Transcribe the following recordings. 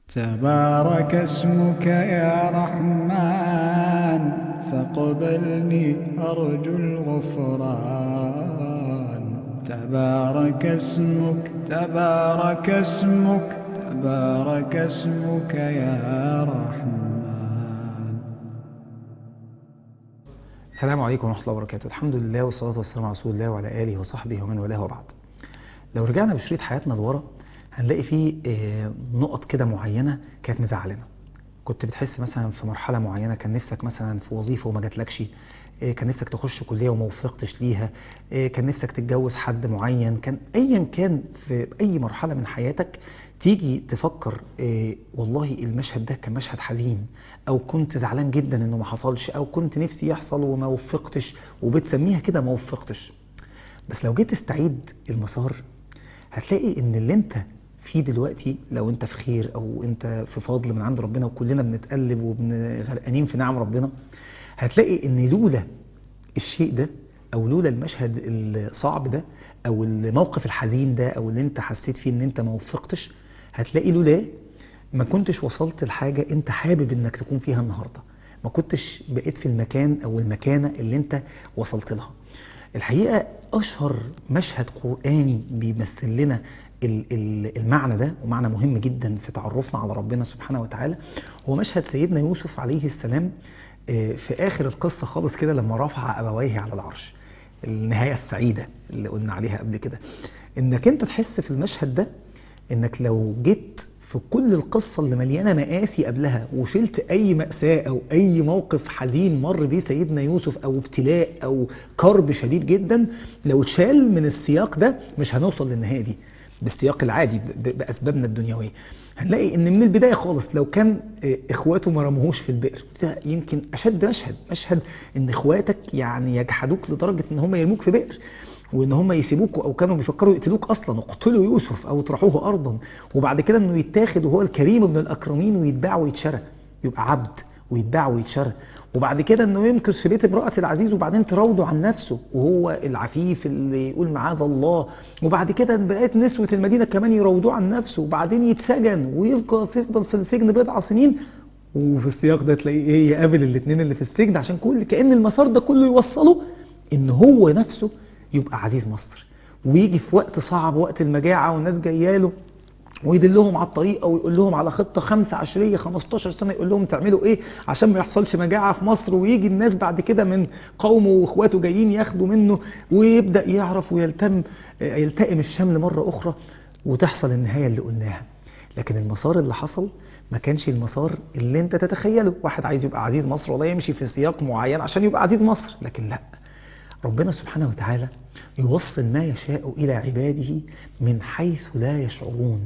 تبارك اسمك يا رحمن فاقبلني أرجو الغفران تبارك اسمك تبارك اسمك تبارك اسمك يا رحمن السلام عليكم ورحمة الله وبركاته الحمد لله والصلاة والسلام على رسول الله وعلى آله وصحبه ومن والاه وبعد لو رجعنا بشريط حياتنا لورا هنلاقي فيه آه، نقط كده معينة كانت مزعلنا كنت بتحس مثلا في مرحلة معينة كان نفسك مثلا في وظيفة وما جاتلكش آه، كان نفسك تخش كلية وما وفقتش ليها آه، كان نفسك تتجوز حد معين كان ايا كان في اي مرحلة من حياتك تيجي تفكر آه، والله المشهد ده كان مشهد حزين او كنت زعلان جدا انه ما حصلش او كنت نفسي يحصل وما وفقتش وبتسميها كده ما وفقتش بس لو جيت تستعيد المسار هتلاقي ان اللي انت فيه دلوقتي لو انت في خير او انت في فضل من عند ربنا وكلنا بنتقلب وغرقانين في نعم ربنا هتلاقي ان لولا الشيء ده او لولا المشهد الصعب ده او الموقف الحزين ده او اللي انت حسيت فيه ان انت ما وفقتش هتلاقي لولا ما كنتش وصلت لحاجة انت حابب انك تكون فيها النهاردة ما كنتش بقيت في المكان او المكانة اللي انت وصلت لها الحقيقة اشهر مشهد قرآني بيمثل لنا ال- ال- المعنى ده ومعنى مهم جدا في تعرفنا على ربنا سبحانه وتعالى هو مشهد سيدنا يوسف عليه السلام آه، في آخر القصة خالص كده لما رفع أبويه على العرش النهاية السعيدة اللي قلنا عليها قبل كده انك انت تحس في المشهد ده انك لو جيت في كل القصة اللي مليانة مآسي قبلها وشلت أي مأساة أو أي موقف حزين مر بيه سيدنا يوسف أو ابتلاء أو كرب شديد جدا لو اتشال من السياق ده مش هنوصل للنهاية دي بالسياق العادي ب- بأسبابنا الدنيوية هنلاقي ان من البداية خالص لو كان آه، اخواته ما رموهوش في البئر ده يمكن اشد مشهد مشهد ان اخواتك يعني يجحدوك لدرجة ان هم يرموك في بئر وان هم يسيبوك او كانوا بيفكروا يقتلوك اصلا اقتلوا يوسف او اطرحوه ارضا وبعد كده انه يتاخد وهو الكريم ابن الاكرمين ويتباع ويتشرى يبقى عبد ويتباع ويتشرى وبعد كده انه يمكث في بيت امرأة العزيز وبعدين تراوده عن نفسه وهو العفيف اللي يقول معاذ الله وبعد كده بقيت نسوة المدينة كمان يراودوه عن نفسه وبعدين يتسجن ويبقى يفضل في السجن بضع سنين وفي السياق ده تلاقيه ايه يقابل الاثنين اللي في السجن عشان كل كأن المسار ده كله يوصله ان هو نفسه يبقى عزيز مصر ويجي في وقت صعب وقت المجاعة والناس جايه له ويدلهم على الطريقة ويقول لهم على خطة خمسة عشرية 15 سنة يقول لهم تعملوا ايه عشان ما يحصلش مجاعة في مصر ويجي الناس بعد كده من قومه واخواته جايين ياخدوا منه ويبدأ يعرف ويلتم يلتئم الشمل مرة اخرى وتحصل النهاية اللي قلناها لكن المسار اللي حصل ما كانش المسار اللي انت تتخيله واحد عايز يبقى عزيز مصر ولا يمشي في سياق معين عشان يبقى عزيز مصر لكن لا ربنا سبحانه وتعالى يوصل ما يشاء إلى عباده من حيث لا يشعرون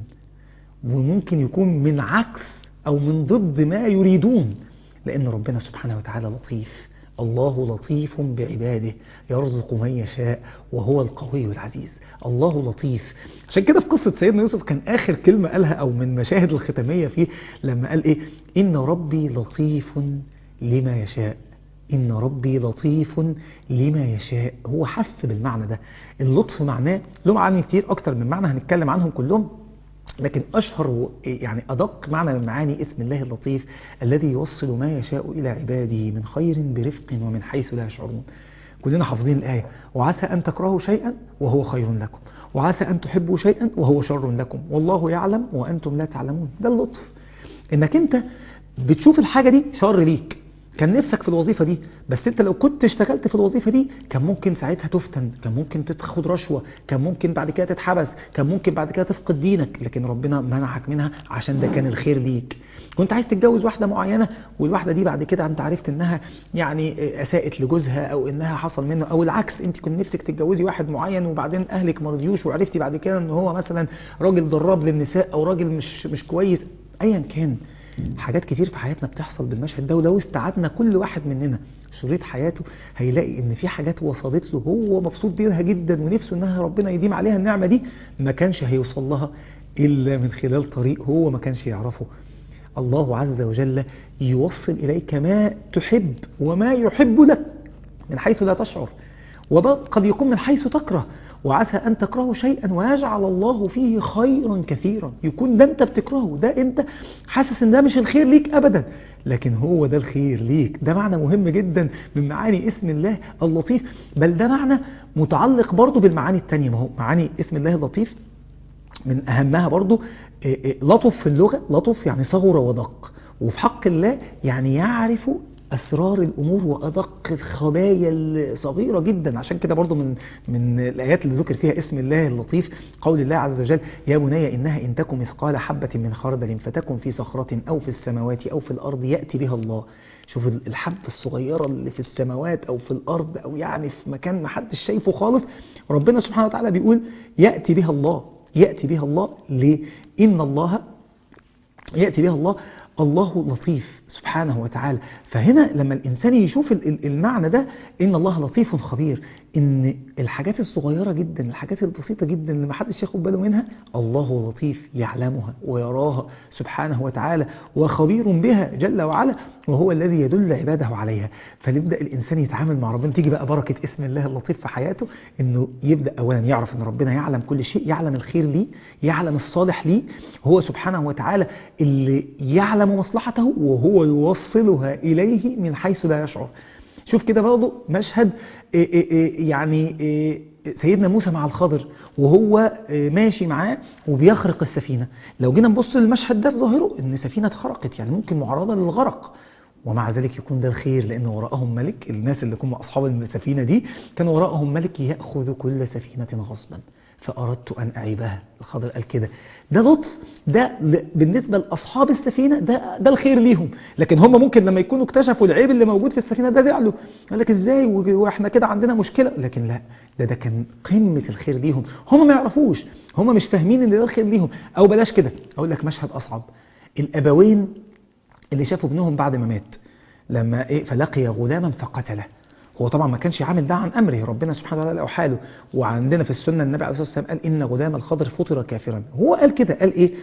وممكن يكون من عكس أو من ضد ما يريدون لأن ربنا سبحانه وتعالى لطيف الله لطيف بعباده يرزق من يشاء وهو القوي العزيز الله لطيف عشان كده في قصة سيدنا يوسف كان آخر كلمة قالها أو من مشاهد الختامية فيه لما قال إيه إن ربي لطيف لما يشاء إن ربي لطيف لما يشاء هو حس بالمعنى ده اللطف معناه له معاني كتير أكتر من معنى هنتكلم عنهم كلهم لكن أشهر و- يعني أدق معنى من معاني اسم الله اللطيف الذي يوصل ما يشاء إلى عباده من خير برفق ومن حيث لا يشعرون كلنا حافظين الآية وعسى أن تكرهوا شيئا وهو خير لكم وعسى أن تحبوا شيئا وهو شر لكم والله يعلم وأنتم لا تعلمون ده اللطف إنك أنت بتشوف الحاجة دي شر ليك كان نفسك في الوظيفة دي بس انت لو كنت اشتغلت في الوظيفة دي كان ممكن ساعتها تفتن كان ممكن تاخد رشوة كان ممكن بعد كده تتحبس كان ممكن بعد كده تفقد دينك لكن ربنا منعك منها عشان ده كان الخير ليك كنت عايز تتجوز واحدة معينة والواحدة دي بعد كده انت عرفت انها يعني اساءت لجوزها او انها حصل منه او العكس انت كنت نفسك تتجوزي واحد معين وبعدين اهلك ما رضيوش وعرفتي بعد كده ان هو مثلا راجل ضراب للنساء او راجل مش مش كويس ايا كان حاجات كتير في حياتنا بتحصل بالمشهد ده ولو استعدنا كل واحد مننا شريط حياته هيلاقي ان في حاجات وصلت له هو مبسوط بيها جدا ونفسه انها ربنا يديم عليها النعمة دي ما كانش هيوصل لها الا من خلال طريق هو ما كانش يعرفه الله عز وجل يوصل اليك ما تحب وما يحب لك من حيث لا تشعر وده قد يكون من حيث تكره وعسى أن تكرهوا شيئا ويجعل الله فيه خيرا كثيرا يكون ده أنت بتكرهه ده أنت حاسس أن ده مش الخير ليك أبدا لكن هو ده الخير ليك ده معنى مهم جدا من معاني اسم الله اللطيف بل ده معنى متعلق برضو بالمعاني التانية ما هو معاني اسم الله اللطيف من أهمها برضو إيه إيه لطف في اللغة لطف يعني صغر ودق وفي حق الله يعني يعرف أسرار الأمور وأدق الخبايا الصغيرة جدا عشان كده برضو من من الآيات اللي ذكر فيها اسم الله اللطيف قول الله عز وجل يا بني إنها إن تكن مثقال حبة من خردل فتكن في صخرة أو في السماوات أو في الأرض يأتي بها الله شوف الحبة الصغيرة اللي في السماوات أو في الأرض أو يعني في مكان ما حدش شايفه خالص ربنا سبحانه وتعالى بيقول يأتي بها الله يأتي بها الله ليه؟ إن الله يأتي بها الله الله لطيف سبحانه وتعالى فهنا لما الإنسان يشوف المعنى ده إن الله لطيف خبير إن الحاجات الصغيرة جدا الحاجات البسيطة جدا اللي ما حدش ياخد باله منها الله لطيف يعلمها ويراها سبحانه وتعالى وخبير بها جل وعلا وهو الذي يدل عباده عليها فنبدأ الإنسان يتعامل مع ربنا تيجي بقى بركة اسم الله اللطيف في حياته إنه يبدأ أولا يعرف إن ربنا يعلم كل شيء يعلم الخير ليه يعلم الصالح ليه هو سبحانه وتعالى اللي يعلم مصلحته وهو يوصلها إليه من حيث لا يشعر شوف كده برضه مشهد إيه إيه إيه يعني سيدنا موسى مع الخضر وهو ماشي معاه وبيخرق السفينة لو جينا نبص للمشهد ده في ظاهره ان سفينة اتخرقت يعني ممكن معرضة للغرق ومع ذلك يكون ده الخير لأن وراءهم ملك الناس اللي هم أصحاب السفينة دي كان وراءهم ملك يأخذ كل سفينة غصبا فأردت أن أعيبها الخضر قال كده ده لطف ده بالنسبة لأصحاب السفينة ده, ده الخير ليهم لكن هم ممكن لما يكونوا اكتشفوا العيب اللي موجود في السفينة ده زعلوا قال لك ازاي واحنا كده عندنا مشكلة لكن لا ده ده كان قمة الخير ليهم هم ما يعرفوش هم مش فاهمين ان ده الخير ليهم او بلاش كده اقول لك مشهد اصعب الابوين اللي شافوا ابنهم بعد ما مات لما ايه فلقي غلاما فقتله هو طبعا ما كانش عامل ده عن امره ربنا سبحانه وتعالى له حاله وعندنا في السنه النبي عليه الصلاه والسلام قال ان غلام الخضر فطر كافرا هو قال كده قال ايه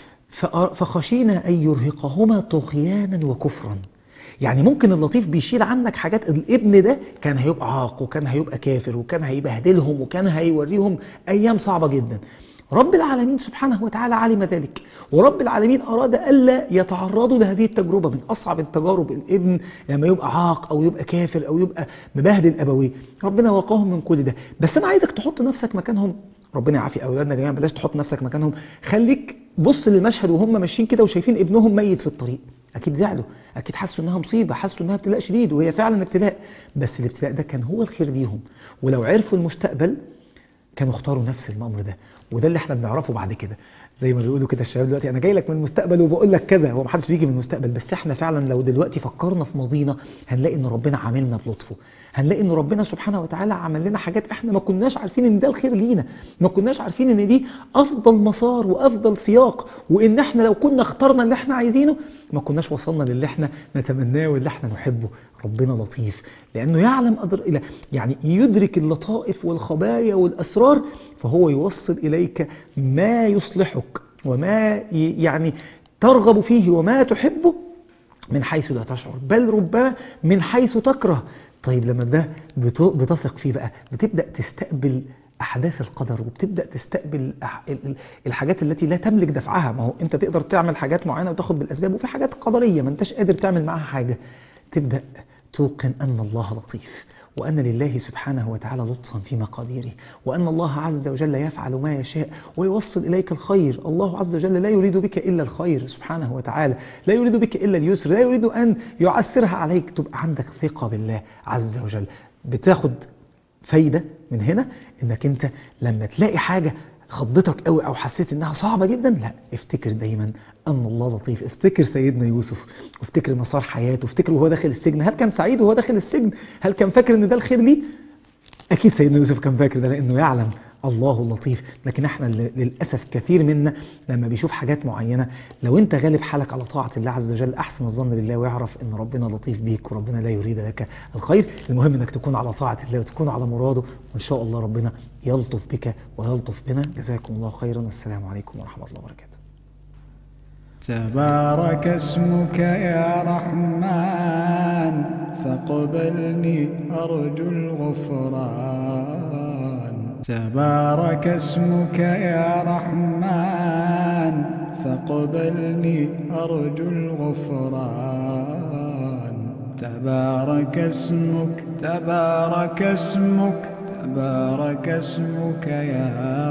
فخشينا ان يرهقهما طغيانا وكفرا يعني ممكن اللطيف بيشيل عنك حاجات الابن ده كان هيبقى عاق وكان هيبقى كافر وكان هيبهدلهم وكان هيوريهم ايام صعبه جدا رب العالمين سبحانه وتعالى علم ذلك ورب العالمين أراد ألا يتعرضوا لهذه التجربة من أصعب التجارب الابن لما يبقى عاق أو يبقى كافر أو يبقى مبهدل أبويه ربنا وقاهم من كل ده بس أنا عايزك تحط نفسك مكانهم ربنا يعافي أولادنا جميعا بلاش تحط نفسك مكانهم خليك بص للمشهد وهم ماشيين كده وشايفين ابنهم ميت في الطريق أكيد زعلوا أكيد حسوا إنها مصيبة حسوا إنها ابتلاء شديد وهي فعلا ابتلاء بس الابتلاء ده كان هو الخير ليهم ولو عرفوا المستقبل كانوا اختاروا نفس الامر ده وده اللي احنا بنعرفه بعد كده زي ما بيقولوا كده الشباب دلوقتي انا جاي لك من المستقبل وبقول لك كذا هو ما حدش بيجي من المستقبل بس احنا فعلا لو دلوقتي فكرنا في ماضينا هنلاقي ان ربنا عاملنا بلطفه هنلاقي ان ربنا سبحانه وتعالى عمل لنا حاجات احنا ما كناش عارفين ان ده الخير لينا ما كناش عارفين ان دي افضل مسار وافضل سياق وان احنا لو كنا اخترنا اللي احنا عايزينه ما كناش وصلنا للي احنا نتمناه واللي احنا نحبه ربنا لطيف لانه يعلم أدر الى يعني يدرك اللطائف والخبايا والاسرار فهو يوصل اليك ما يصلحك وما يعني ترغب فيه وما تحبه من حيث لا تشعر بل ربما من حيث تكره طيب لما ده بتثق فيه بقى بتبدأ تستقبل أحداث القدر وبتبدأ تستقبل الحاجات التي لا تملك دفعها ما هو أنت تقدر تعمل حاجات معينة وتاخد بالأسباب وفي حاجات قدرية ما أنتش قادر تعمل معاها حاجة تبدأ توقن أن الله لطيف وأن لله سبحانه وتعالى لطفا في مقاديره وأن الله عز وجل يفعل ما يشاء ويوصل إليك الخير الله عز وجل لا يريد بك إلا الخير سبحانه وتعالى لا يريد بك إلا اليسر لا يريد أن يعسرها عليك تبقى عندك ثقة بالله عز وجل بتاخد فايدة من هنا انك انت لما تلاقي حاجة خضتك قوي او حسيت انها صعبة جدا لا افتكر دايما ان الله لطيف افتكر سيدنا يوسف وافتكر مسار حياته افتكر وهو داخل السجن هل كان سعيد وهو داخل السجن هل كان فاكر ان ده الخير ليه اكيد سيدنا يوسف كان فاكر ده لانه يعلم الله اللطيف لكن احنا للأسف كثير منا لما بيشوف حاجات معينة لو انت غالب حالك على طاعة الله عز وجل احسن الظن بالله ويعرف ان ربنا لطيف بيك وربنا لا يريد لك الخير المهم انك تكون على طاعة الله وتكون على مراده وان شاء الله ربنا يلطف بك ويلطف بنا جزاكم الله خيرا والسلام عليكم ورحمة الله وبركاته تبارك اسمك يا رحمن فاقبلني أرجو الغفران تبارك اسمك يا رحمن فاقبلني أرجو الغفران تبارك اسمك تبارك اسمك تبارك اسمك يا